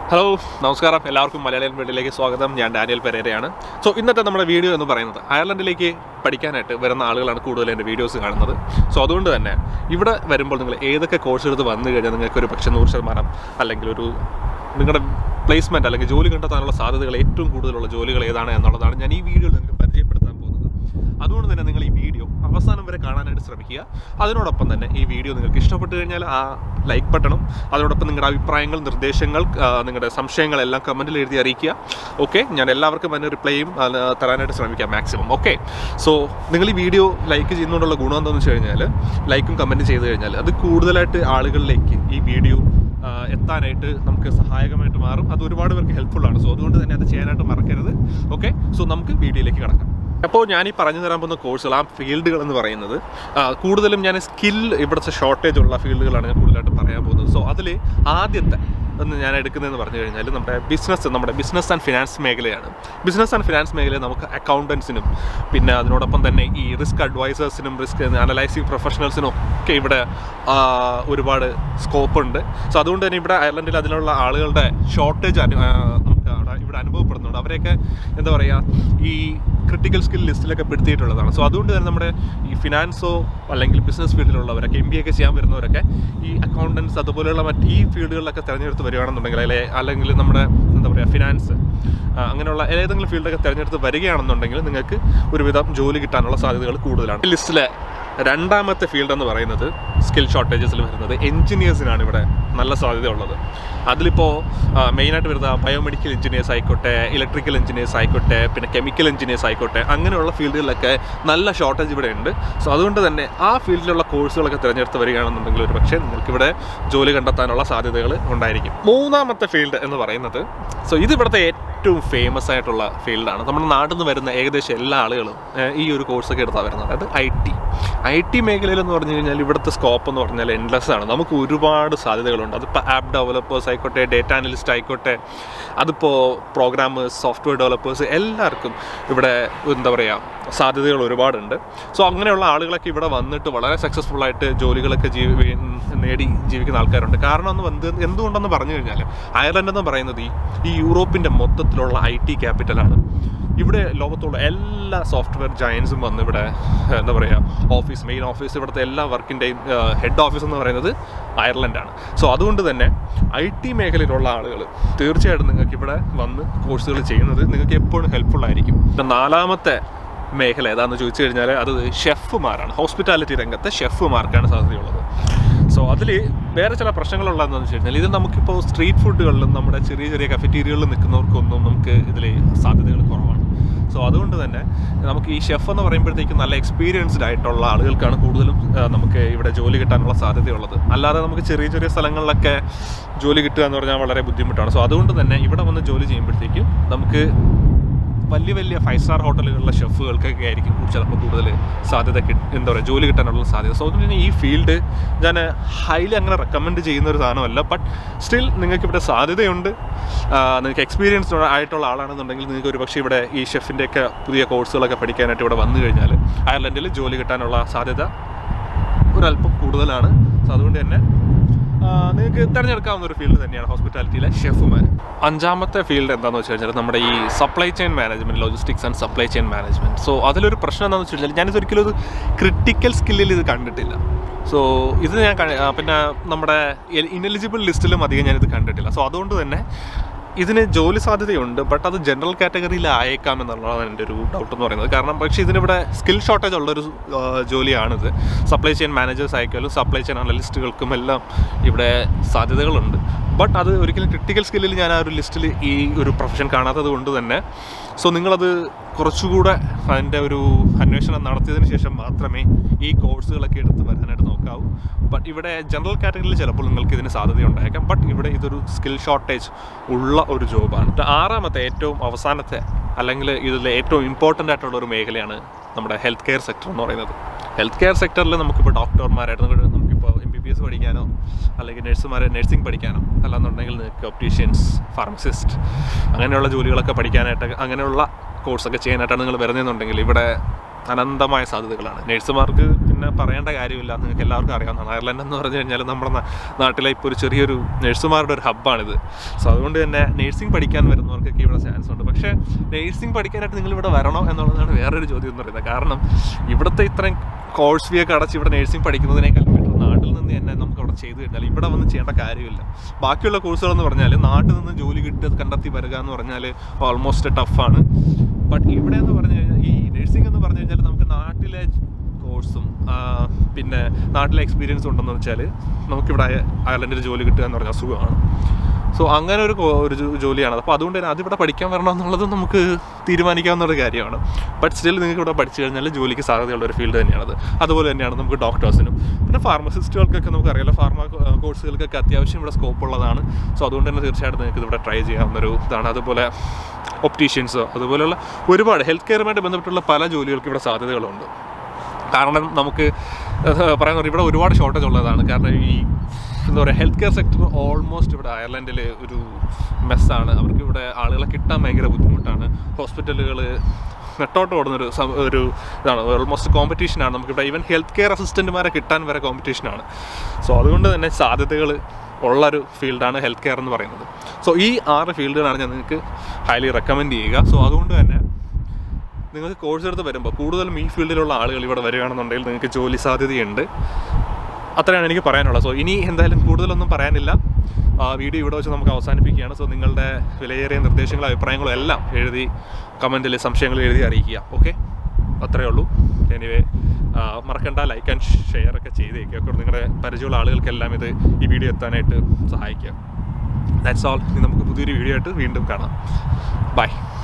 hello നമസ്കാരം എല്ലാവർക്കും മലയാളം വീട്ടിലേക്ക് സ്വാഗതം ഞാൻ ഡാനിയൽ പെരേരയാണ് സോ ഇന്നത്തെ നമ്മുടെ വീഡിയോ എന്ന് പറയുന്നത് അയർലൻഡിലേക്ക് പഠിക്കാനായിട്ട് വരുന്ന ആളുകളാണ് കൂടുതൽ എൻ്റെ വീഡിയോസ് കാണുന്നത് സോ അതുകൊണ്ട് തന്നെ ഇവിടെ വരുമ്പോൾ നിങ്ങൾ ഏതൊക്കെ കോഴ്സ് എടുത്ത് വന്നു കഴിഞ്ഞാൽ നിങ്ങൾക്ക് ഒരു പക്ഷേ നൂറ് ശതമാനം അല്ലെങ്കിൽ ഒരു നിങ്ങളുടെ പ്ലേസ്മെൻറ്റ് അല്ലെങ്കിൽ ജോലി കണ്ടെത്താനുള്ള സാധ്യതകൾ ഏറ്റവും കൂടുതലുള്ള ജോലികൾ ഏതാണ് എന്നുള്ളതാണ് ഞാൻ ഈ വീഡിയോയിൽ നിങ്ങൾക്ക് പരിചയപ്പെടുത്താൻ പോകുന്നത് അതുകൊണ്ട് തന്നെ നിങ്ങൾ ഈ വീഡിയോ അവസാനം വരെ കാണാനായിട്ട് ശ്രമിക്കുക അതിനോടൊപ്പം തന്നെ ഈ വീഡിയോ നിങ്ങൾക്ക് ഇഷ്ടപ്പെട്ട് കഴിഞ്ഞാൽ ആ ലൈക്ക് ബട്ടണും അതിനോടൊപ്പം നിങ്ങളുടെ അഭിപ്രായങ്ങൾ നിർദ്ദേശങ്ങൾ ആ, നിങ്ങളുടെ സംശയങ്ങളെല്ലാം കമൻറ്റിൽ എഴുതി അറിയിക്കുക ഓക്കെ ഞാൻ എല്ലാവർക്കും അതിന് റിപ്ലൈയും ആ, തരാനായിട്ട് ശ്രമിക്കാം മാക്സിമം ഓക്കെ സോ നിങ്ങൾ ഈ വീഡിയോ ലൈക്ക് ചെയ്യുന്നതുകൊണ്ടുള്ള ഗുണം എന്താണെന്ന് വെച്ച് കഴിഞ്ഞാൽ ലൈക്കും കമൻറ്റും ചെയ്ത് കഴിഞ്ഞാൽ അത് കൂടുതലായിട്ട് ആളുകളിലേക്ക് ഈ വീഡിയോ ആ, എത്താനായിട്ട് നമുക്ക് സഹായകമായിട്ട് മാറും അത് ഒരുപാട് പേർക്ക് ഹെൽപ്ഫുൾ ആണ് സോ അതുകൊണ്ട് തന്നെ അത് ചെയ്യാനായിട്ട് മറക്കരുത് ഓക്കെ സോ നമുക്ക് വീഡിയോയിലേക്ക് കടക്കാം അപ്പോൾ ഞാൻ ഈ പറഞ്ഞു തരാൻ പോകുന്ന കോഴ്സുകൾ ആ ഫീൽഡുകൾ എന്ന് പറയുന്നത് ആ, കൂടുതലും ഞാൻ സ്കിൽ ഇവിടുത്തെ ഷോർട്ടേജ് ഉള്ള ഫീൽഡുകളാണ് ഞാൻ കൂടുതലായിട്ട് പറയാൻ പോകുന്നത് സോ അതിൽ ആദ്യത്തെ എന്ന് ഞാൻ എടുക്കുന്നതെന്ന് പറഞ്ഞു കഴിഞ്ഞാൽ നമ്മുടെ ബിസിനസ് നമ്മുടെ ബിസിനസ് ആൻഡ് ഫിനാൻസ് മേഖലയാണ് ബിസിനസ് ആൻഡ് ഫിനാൻസ് മേഖലയിൽ നമുക്ക് അക്കൗണ്ടൻസിനും പിന്നെ അതിനോടൊപ്പം തന്നെ ഈ റിസ്ക് അഡ്വൈസേഴ്സിനും റിസ്ക് അനലൈസിങ് പ്രൊഫഷണൽസിനും ഒക്കെ ഇവിടെ ആ, ഒരുപാട് സ്കോപ്പ് ഉണ്ട് സോ അതുകൊണ്ട് തന്നെ ഇവിടെ അയർലൻഡിൽ അതിനുള്ള ആളുകളുടെ ഷോർട്ടേജ് നമുക്ക് അവിടെ ഇവിടെ അനുഭവപ്പെടുന്നുണ്ട് അവരെയൊക്കെ എന്താ പറയുക ഈ ക്രിട്ടിക്കൽ സ്കിൽ ലിസ്റ്റിലൊക്കെ പെടുത്തിയിട്ടുള്ളതാണ് സോ അതുകൊണ്ട് തന്നെ നമ്മുടെ ഈ ഫിനാൻസോ അല്ലെങ്കിൽ ബിസിനസ് ഫീൽഡിലുള്ളവരൊക്കെ എം ബി ഒക്കെ ചെയ്യാൻ വരുന്നവരൊക്കെ ഈ അക്കൗണ്ടൻസ് അതുപോലെയുള്ള മറ്റ് ഈ ഫീൽഡുകളിലൊക്കെ തിരഞ്ഞെടുത്ത് വരികയാണെന്നുണ്ടെങ്കിൽ അല്ലെ അല്ലെങ്കിൽ നമ്മുടെ എന്താ പറയുക ഫിനാൻസ് അങ്ങനെയുള്ള ഏതെങ്കിലും ഫീൽഡൊക്കെ തിരഞ്ഞെടുത്ത് വരികയാണെന്നുണ്ടെങ്കിൽ നിങ്ങൾക്ക് ഒരുവിധം ജോലി കിട്ടാനുള്ള സാധ്യതകൾ കൂടുതലാണ് ഈ ലിസ്റ്റിലെ രണ്ടാമത്തെ ഫീൽഡ് എന്ന് പറയുന്നത് സ്കിൽ ഷോർട്ടേജസിൽ വരുന്നത് എഞ്ചിനീയേഴ്സിനാണ് ഇവിടെ നല്ല സാധ്യത ഉള്ളത് അതിലിപ്പോൾ മെയിനായിട്ട് വരുന്ന ബയോമെഡിക്കൽ എഞ്ചിനീയേഴ്സ് ആയിക്കോട്ടെ ഇലക്ട്രിക്കൽ എഞ്ചിനീയേഴ്സ് ആയിക്കോട്ടെ പിന്നെ കെമിക്കൽ എഞ്ചിനീയേഴ്സ് ആയിക്കോട്ടെ അങ്ങനെയുള്ള ഫീൽഡുകളിലൊക്കെ നല്ല ഷോർട്ടേജ് ഇവിടെ ഉണ്ട് സോ അതുകൊണ്ട് തന്നെ ആ ഫീൽഡിലുള്ള കോഴ്സുകളൊക്കെ തിരഞ്ഞെടുത്ത് വരികയാണെന്നുണ്ടെങ്കിൽ ഒരു പക്ഷേ നിങ്ങൾക്കിവിടെ ജോലി കണ്ടെത്താനുള്ള സാധ്യതകൾ ഉണ്ടായിരിക്കും മൂന്നാമത്തെ ഫീൽഡ് എന്ന് പറയുന്നത് സോ ഇത് ഇവിടുത്തെ ഏറ്റവും ഫേമസ് ആയിട്ടുള്ള ഫീൽഡാണ് നമ്മുടെ നാട്ടിൽ നിന്ന് വരുന്ന ഏകദേശം എല്ലാ ആളുകളും ഏഹ്, ഈ ഒരു കോഴ്സൊക്കെ എടുത്താണ് വരുന്നത് അതായത് ഐ ടി ഐ ടി മേഖലയിൽ എന്ന് പറഞ്ഞു കഴിഞ്ഞാൽ ഇവിടുത്തെ സ്കോപ്പ് എന്ന് പറഞ്ഞാൽ എൻലെസ് ആണ് നമുക്ക് ഒരുപാട് സാധ്യതകളുണ്ട് അതിപ്പോൾ ആപ്പ് ഡെവലപ്പേഴ്സ് ആയിക്കോട്ടെ ഡേറ്റ അനലിസ്റ്റ് ആയിക്കോട്ടെ അതിപ്പോൾ പ്രോഗ്രാമേഴ്സ് സോഫ്റ്റ്വെയർ ഡെവലപ്പേഴ്സ് എല്ലാവർക്കും ഇവിടെ എന്താ പറയുക സാധ്യതകൾ ഒരുപാടുണ്ട് സോ അങ്ങനെയുള്ള ആളുകളൊക്കെ ഇവിടെ വന്നിട്ട് വളരെ സക്സസ്ഫുൾ ആയിട്ട് ജോലികളൊക്കെ ജീവി നേടി ജീവിക്കുന്ന ആൾക്കാരുണ്ട് കാരണം എന്ന് വന്ന് എന്തുകൊണ്ടെന്ന് പറഞ്ഞു കഴിഞ്ഞാൽ അയർലൻഡ് എന്ന് പറയുന്നത് ഈ ഈ യൂറോപ്പിൻ്റെ മൊത്തത്തിലുള്ള ഐ ടി ക്യാപിറ്റലാണ് ഇവിടെ ലോകത്തുള്ള എല്ലാ സോഫ്റ്റ്വെയർ ജയൻസും വന്ന് ഇവിടെ എന്താ പറയുക ഓഫീസ് മെയിൻ ഓഫീസ് ഇവിടുത്തെ എല്ലാ വർക്കിൻ്റെയും ഹെഡ് ഓഫീസ് എന്ന് പറയുന്നത് അയർലൻഡാണ് സോ അതുകൊണ്ട് തന്നെ ഐ ടി മേഖലയിലുള്ള ആളുകൾ തീർച്ചയായിട്ടും നിങ്ങൾക്ക് ഇവിടെ വന്ന് കോഴ്സുകൾ ചെയ്യുന്നത് നിങ്ങൾക്ക് എപ്പോഴും ഹെൽപ്ഫുൾ ആയിരിക്കും പിന്നെ നാലാമത്തെ മേഖല ഏതാണെന്ന് ചോദിച്ചു കഴിഞ്ഞാൽ അത് ഷെഫുമാരാണ് ഹോസ്പിറ്റാലിറ്റി രംഗത്തെ ഷെഫുമാർക്കാണ് സാധ്യതയുള്ളത് സോ അതിൽ വേറെ ചില പ്രശ്നങ്ങളുള്ളതെന്ന് വെച്ച് കഴിഞ്ഞാൽ ഇത് നമുക്കിപ്പോൾ സ്ട്രീറ്റ് ഫുഡുകളിലും നമ്മുടെ ചെറിയ ചെറിയ കഫറ്റീരിയകളിൽ നിൽക്കുന്നവർക്കൊന്നും നമുക്ക് ഇതിൽ സാധ്യതകൾ കുറവാണ് സോ അതുകൊണ്ട് തന്നെ നമുക്ക് ഈ ഷെഫ് എന്ന് പറയുമ്പോഴത്തേക്കും നല്ല എക്സ്പീരിയൻസ്ഡ് ആയിട്ടുള്ള ആളുകൾക്കാണ് കൂടുതലും ആ, നമുക്ക് ഇവിടെ ജോലി കിട്ടാനുള്ള സാധ്യതയുള്ളത് അല്ലാതെ നമുക്ക് ചെറിയ ചെറിയ സ്ഥലങ്ങളിലൊക്കെ ജോലി കിട്ടുക എന്ന് പറഞ്ഞാൽ വളരെ ബുദ്ധിമുട്ടാണ് സോ അതുകൊണ്ട് തന്നെ ഇവിടെ വന്ന് ജോലി ചെയ്യുമ്പോഴത്തേക്കും നമുക്ക് വലിയ വലിയ ഫൈവ് സ്റ്റാർ ഹോട്ടലുകളിലെ ഷെഫുകൾക്കൊക്കെ ആയിരിക്കും ചിലപ്പോൾ കൂടുതൽ സാധ്യത കിട്ട എന്താ പറയുക ജോലി കിട്ടാനുള്ള സാധ്യത സോ അതുകൊണ്ട് തന്നെ ഈ ഫീൽഡ് ഞാൻ ഹൈലി അങ്ങനെ റെക്കമെൻഡ് ചെയ്യുന്ന ഒരു സാധനമല്ല ബട്ട് സ്റ്റിൽ നിങ്ങൾക്ക് ഇവിടെ സാധ്യതയുണ്ട് ആ, നിങ്ങൾക്ക് എക്സ്പീരിയൻസ്ഡ് ആയിട്ടുള്ള ആളാണെന്നുണ്ടെങ്കിൽ നിങ്ങൾക്ക് ഒരു പക്ഷേ ഇവിടെ ഈ ഷെഫിൻ്റെയൊക്കെ പുതിയ കോഴ്സുകളൊക്കെ പഠിക്കാനായിട്ട് ഇവിടെ വന്നു കഴിഞ്ഞാൽ അയർലൻഡിൽ ജോലി കിട്ടാനുള്ള സാധ്യത ഒരല്പം കൂടുതലാണ് സോ അതുകൊണ്ട് തന്നെ ആ, നിങ്ങൾക്ക് തിരഞ്ഞെടുക്കാവുന്ന ഒരു ഫീൽഡ് തന്നെയാണ് ഹോസ്പിറ്റാലിറ്റിയിലെ ഷെഫുമാർ അഞ്ചാമത്തെ ഫീൽഡ് എന്താണെന്ന് വെച്ച് കഴിഞ്ഞാൽ നമ്മുടെ ഈ supply chain management logistics and supply chain management so അതിലൊരു പ്രശ്നം എന്താണെന്ന് വെച്ച് കഴിഞ്ഞാൽ ഞാനിത് ഒരിക്കലും ഒരു ക്രിട്ടിക്കൽ സ്കില്ലിൽ ഇത് കണ്ടിട്ടില്ല സോ ഇത് ഞാൻ കണ്ട- ആ, പിന്നെ നമ്മുടെ ഇനെലിജിബിൾ ലിസ്റ്റിലും അധികം ഞാനിത് കണ്ടിട്ടില്ല സോ അതുകൊണ്ട് തന്നെ ഇതിന് ജോലി സാധ്യതയുണ്ട് ബട്ട് അത് ജനറൽ കാറ്റഗറിയിൽ ആയേക്കാം എന്നുള്ളതാണ് എൻ്റെ ഒരു ഡൗട്ട് എന്ന് പറയുന്നത് കാരണം പക്ഷേ ഇതിനിവിടെ സ്കിൽ ഷോർട്ടേജ് ഉള്ളൊരു ആ, ജോലിയാണിത് സപ്ലൈ ചെയിൻ മാനേജേഴ്സ് ആയിക്കാലും സപ്ലൈ ചെയിൻ അനലിസ്റ്റുകൾക്കും എല്ലാം ഇവിടെ സാധ്യതകളുണ്ട് ബട്ട് അത് ഒരിക്കലും ക്രിട്ടിക്കൽ സ്കില്ലിൽ ഞാൻ ആ ഒരു ലിസ്റ്റിൽ ഈ ഒരു പ്രൊഫഷൻ കാണാത്തത് കൊണ്ട് തന്നെ സോ നിങ്ങളത് കുറച്ചുകൂടെ അതിൻ്റെ ഒരു അന്വേഷണം നടത്തിയതിന് ശേഷം മാത്രമേ ഈ കോഴ്സുകളൊക്കെ എടുത്ത് വരാനായിട്ട് നോക്കാവൂ ബട്ട് ഇവിടെ ജനറൽ കാറ്റഗറിയിൽ ചിലപ്പോൾ നിങ്ങൾക്ക് ഇതിന് സാധ്യത ഉണ്ടായേക്കാം ബട്ട് ഇവിടെ ഇതൊരു സ്കിൽ ഷോർട്ടേജ് ഉള്ള ഒരു ജോബാണ് ഇത് ആറാമത്തെ ഏറ്റവും അവസാനത്തെ അല്ലെങ്കിൽ ഇതിലെ ഏറ്റവും ഇമ്പോർട്ടൻ്റ് ആയിട്ടുള്ള ഒരു മേഖലയാണ് നമ്മുടെ ഹെൽത്ത് കെയർ സെക്ടർ എന്ന് പറയുന്നത് ഹെൽത്ത് കെയർ സെക്ടറിൽ നമുക്കിപ്പോൾ ഡോക്ടർമാരായിട്ട് നമുക്ക് നമുക്കിപ്പോൾ എം ബി ബി എസ് പഠിക്കാനോ അല്ലെങ്കിൽ നഴ്സുമാരെ നഴ്സിംഗ് പഠിക്കാനോ അല്ലാന്നുണ്ടെങ്കിൽ നിങ്ങൾക്ക് ഒപ്റ്റീഷ്യൻസ് ഫാർമസിസ്റ്റ് അങ്ങനെയുള്ള ജോലികളൊക്കെ പഠിക്കാനായിട്ട് അങ്ങനെയുള്ള കോഴ്സൊക്കെ ചെയ്യാനായിട്ടാണ് നിങ്ങൾ വരുന്നതെന്നുണ്ടെങ്കിൽ ഇവിടെ അനന്തമായ സാധ്യതകളാണ് നഴ്സുമാർക്ക് പിന്നെ പിന്നെ പറയേണ്ട കാര്യമില്ല നിങ്ങൾക്ക് എല്ലാവർക്കും അറിയാവുന്നതാണ് അയർലൻഡ് എന്ന് പറഞ്ഞു കഴിഞ്ഞാൽ നമ്മുടെ നാ- നാട്ടിലെ ഇപ്പോൾ ഒരു ചെറിയൊരു നഴ്സുമാരുടെ ഒരു ഹബ്ബാണിത് സോ അതുകൊണ്ട് തന്നെ നേഴ്സിംഗ് പഠിക്കാൻ വരുന്നവർക്കൊക്കെ ഇവിടെ ചാൻസ് ഉണ്ട് പക്ഷേ നേഴ്സിംഗ് പഠിക്കാനായിട്ട് നിങ്ങൾ ഇവിടെ വരണോ എന്നുള്ളതാണ് വേറൊരു ചോദ്യം എന്ന് പറയുന്നത് കാരണം ഇവിടുത്തെ ഇത്രയും കോഴ്സ് ഫീ ഒക്കെ അടച്ച് ഇവിടെ നേഴ്സിംഗ് പഠിക്കുന്നതിനേക്കാൾ better നാട്ടിൽ നിന്ന് തന്നെ നമുക്ക് അവിടെ ചെയ്തു കഴിഞ്ഞാൽ ഇവിടെ വന്ന് ചെയ്യേണ്ട കാര്യമില്ല ബാക്കിയുള്ള കോഴ്സുകൾ എന്ന് പറഞ്ഞാൽ നാട്ടിൽ നിന്ന് ജോലി കിട്ടി കണ്ടെത്തി വരിക എന്ന് പറഞ്ഞാൽ ഓൾമോസ്റ്റ് ടഫാണ് ബട്ട് ഇവിടെ എന്ന് പറഞ്ഞു കഴിഞ്ഞാൽ ഈ നഴ്സിംഗ് എന്ന് പറഞ്ഞു കഴിഞ്ഞാൽ നമുക്ക് നാട്ടിലെ കോഴ്സും പിന്നെ നാട്ടിലെ എക്സ്പീരിയൻസ് ഉണ്ടെന്ന് വെച്ചാൽ നമുക്കിവിടെ അയർലൻഡിൽ ജോലി കിട്ടുക എന്ന് പറഞ്ഞാൽ സുഖമാണ് സോ അങ്ങനെ ഒരു കോ- ഒരു ജോ- ജോലിയാണ് അപ്പോൾ അതുകൊണ്ട് തന്നെ അതിവിടെ പഠിക്കാൻ വരണം എന്നുള്ളത് നമുക്ക് തീരുമാനിക്കാവുന്ന ഒരു കാര്യമാണ് ബട്ട് സ്റ്റിൽ നിങ്ങൾക്ക് ഇവിടെ പഠിച്ചു കഴിഞ്ഞാൽ ജോലിക്ക് സാധ്യതയുള്ള ഒരു ഫീൽഡ് തന്നെയാണത് അതുപോലെ തന്നെയാണ് നമുക്ക് ഡോക്ടേഴ്സിനും പിന്നെ ഫാർമസിസ്റ്റുകൾക്കൊക്കെ നമുക്കറിയാലോ ഫാർമ കോഴ്സുകൾക്കൊക്കെ അത്യാവശ്യം ഇവിടെ സ്കോപ്പ് ഉള്ളതാണ് സോ അതുകൊണ്ട് തന്നെ തീർച്ചയായിട്ടും നിങ്ങൾക്ക് ഇവിടെ ട്രൈ ചെയ്യാവുന്ന ഒരു ഇതാണ് അതുപോലെ ഒപ്റ്റീഷ്യൻസോ അതുപോലെയുള്ള ഒരുപാട് ഹെൽത്ത് കെയറുമായിട്ട് ബന്ധപ്പെട്ടുള്ള പല ജോലികൾക്ക് ഇവിടെ സാധ്യതകളുണ്ട് കാരണം നമുക്ക് പറയാൻ ഇവിടെ ഒരുപാട് ഷോർട്ടേജ് ഉള്ളതാണ് കാരണം ഈ എന്താ പറയുക ഹെൽത്ത് കെയർ സെക്ടർ ഓൾമോസ്റ്റ് ഇവിടെ അയർലൻഡിൽ ഒരു മെസ്സാണ് അവർക്ക് ഇവിടെ ആളുകളെ കിട്ടാൻ ഭയങ്കര ബുദ്ധിമുട്ടാണ് ഹോസ്പിറ്റലുകൾ നെട്ടോട്ട് ഓടുന്നൊരു സം- ഒരു ഇതാണ് ഓൾമോസ്റ്റ് കോമ്പറ്റീഷനാണ് നമുക്കിവിടെ ഈവൻ ഹെൽത്ത് കെയർ അസിസ്റ്റൻറ്റുമാരെ കിട്ടാൻ വരെ കോമ്പറ്റീഷനാണ് സോ അതുകൊണ്ട് തന്നെ സാധ്യതകൾ ഉള്ളൊരു ഫീൽഡാണ് ഹെൽത്ത് കെയർ എന്ന് പറയുന്നത് സോ ഈ ആറ് ഫീൽഡുകളാണ് ഞാൻ നിങ്ങൾക്ക് ഹൈലി റെക്കമെൻഡ് ചെയ്യുക സോ അതുകൊണ്ട് തന്നെ നിങ്ങൾക്ക് കോഴ്സ് എടുത്ത് വരുമ്പോൾ കൂടുതലും ഈ ഫീൽഡിലുള്ള ആളുകൾ ഇവിടെ വരികയാണെന്നുണ്ടെങ്കിൽ നിങ്ങൾക്ക് ജോലി സാധ്യതയുണ്ട് അത്രയാണ് എനിക്ക് പറയാനുള്ളത് സോ ഇനി എന്തായാലും കൂടുതലൊന്നും പറയാനില്ല ആ, വീഡിയോ ഇവിടെ വെച്ച് നമുക്ക് അവസാനിപ്പിക്കുകയാണ് സോ നിങ്ങളുടെ വിലയേറിയ നിർദ്ദേശങ്ങളും അഭിപ്രായങ്ങളും എല്ലാം എഴുതി കമൻറ്റിൽ സംശയങ്ങൾ എഴുതി അറിയിക്കുക ഓക്കെ അത്രയേ ഉള്ളൂ എനിവേ മറക്കണ്ട ലൈക്ക് ആൻഡ് ഷെയർ ഒക്കെ ചെയ്തേക്കുക അപ്പോൾ നിങ്ങളുടെ പരിചയമുള്ള ആളുകൾക്കെല്ലാം ഇത് ഈ വീഡിയോ എത്താനായിട്ട് സഹായിക്കുക ദാറ്റ്സ് ഓൾ ഇനി നമുക്ക് പുതിയൊരു വീഡിയോ ആയിട്ട് വീണ്ടും കാണാം ബൈ